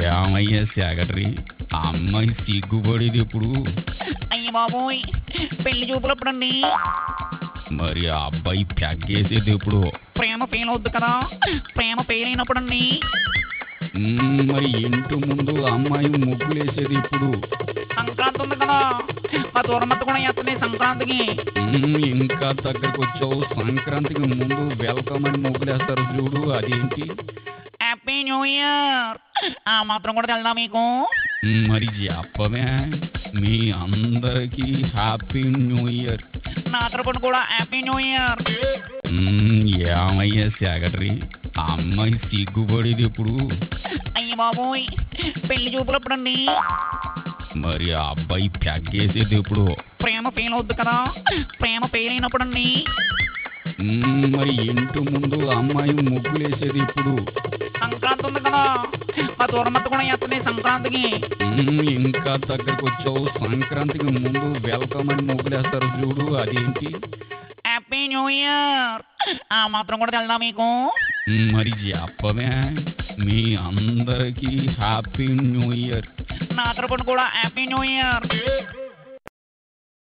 ఏమయ్యా సెక్రటరీ ఆ అమ్మాయి సిగ్గుపడేది ఇప్పుడు అయ్య బాబోయ్ పెళ్లి చూపులప్పుడండి మరి ఆ అబ్బాయి పెగ్గేసేది ఎప్పుడు ప్రేమ ఫెయిల్ అవుద్ది కదా ప్రేమ ఫెయిల్ అయినప్పుడండి మ్మ్, మరి ఇంటి ముందు ఆ అమ్మాయి ముగ్గులేసేది ఇప్పుడు సంక్రాంతి ఉంది కదా మా దూరమత్త కూడా చేస్తుంది సంక్రాంతికి మ్మ్, ఇంకా దగ్గరకు వచ్చావు సంక్రాంతికి ముందు వెల్కమ్ అని ముగ్గులేస్తారు చూడు అదేంటి హ్యాపీ న్యూ ఇయర్ ఆ మాత్రం కూడా తెల్దా మీకు మ్మ్, మరి చెప్పవే మీ అందరికీ హ్యాపీ న్యూ ఇయర్ నా తరపున కూడా హ్యాపీ న్యూ ఇయర్ మ్మ్, ఏమయ్యా సెక్రటరీ ఆ అమ్మాయి సిగ్గుపడేది ఇప్పుడు అయ్య బాబోయ్ పెళ్లి చూపులప్పుడండి మరి ఆ అబ్బాయి పెగ్గేసేది ఎప్పుడు ప్రేమ ఫెయిల్ అవుద్ది కదా ప్రేమ ఫెయిల్ అయినప్పుడండి మ్మ్, మరి ఇంటి ముందు ఆ అమ్మాయి ముగ్గులేసేది ఇప్పుడు సంక్రాంతి ఉంది కదా మా దూరమత్త కూడా చేస్తుంది సంక్రాంతికి మ్మ్, ఇంకా దగ్గరకు వచ్చావు సంక్రాంతికి ముందు వెల్కమ్ అని ముగ్గులేస్తారు చూడు అదేంటి హ్యాపీ న్యూ ఇయర్ ఆ మాత్రం కూడా తెల్దా మీకు మ్మ్, మరి చెప్పవే మీ అందరికీ హ్యాపీ న్యూ ఇయర్ నా తరపున కూడా హ్యాపీ న్యూ ఇయర్